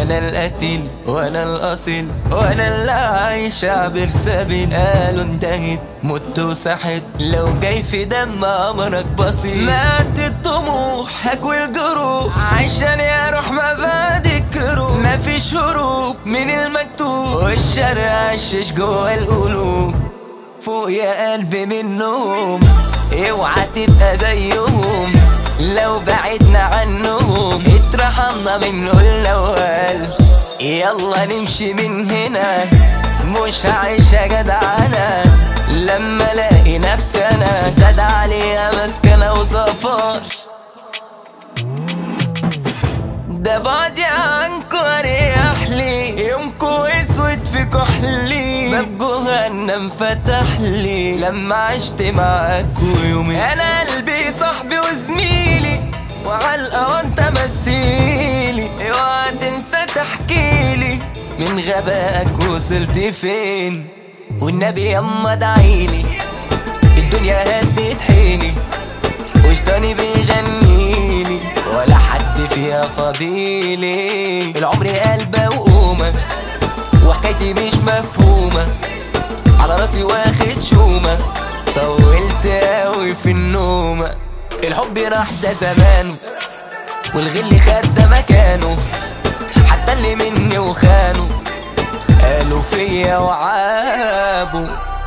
انا القتيل وانا الاصيل وانا اللي عايش عبر سبيل قالوا انتهت مت وسحت لو جاي في دم امرك بسيط مات طموحك والجروح عشان يا روح مبادئ كروح مفيش هروب من المكتوب والشرع عشش جوا القلوب فوق يا قلبي منهم اوعى تبقى زيهم لو بعدنا عنهم اترحمنا من الاول يلا نمشي من هنا مش عايشة جدعانة لما الاقي نفسي انا زاد عليها مسكنة وسفر ده بعدي عنكو اريح لي يومكو اسود في كحلي باب جهنم فتح لي لما عشت معاكو يومي انا قلبي صاحبي وزميلي وعلقة وانت مثيلي اوعى تنسى تحكيلي من غبائك وصلت فين والنبي يما ادعيلي الدنيا هدت حيلي وشطاني بيغنيلي ولا حد فيها فضيلي العمر قلبه وقومة وحكايتي مش مفهومة على راسي واخد شومة طولت قوي في النومة الحب راح ده زمانه والغل خد ده مكانه حتى اللي مني وخانه قالوا فيا وعابوا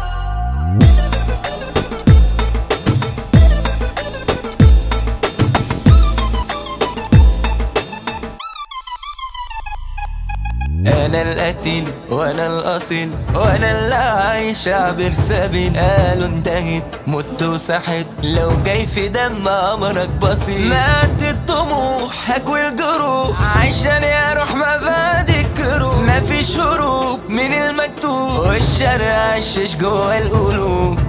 انا القتيل وانا الاصيل وانا اللي عايش عبر سبيل قالوا انتهت مت وسحت لو جاي في دم امرك بسيط مات طموحك والجروح عشان يا روح مبادئ كروح مفيش هروب من المكتوب والشرع عشش جوا القلوب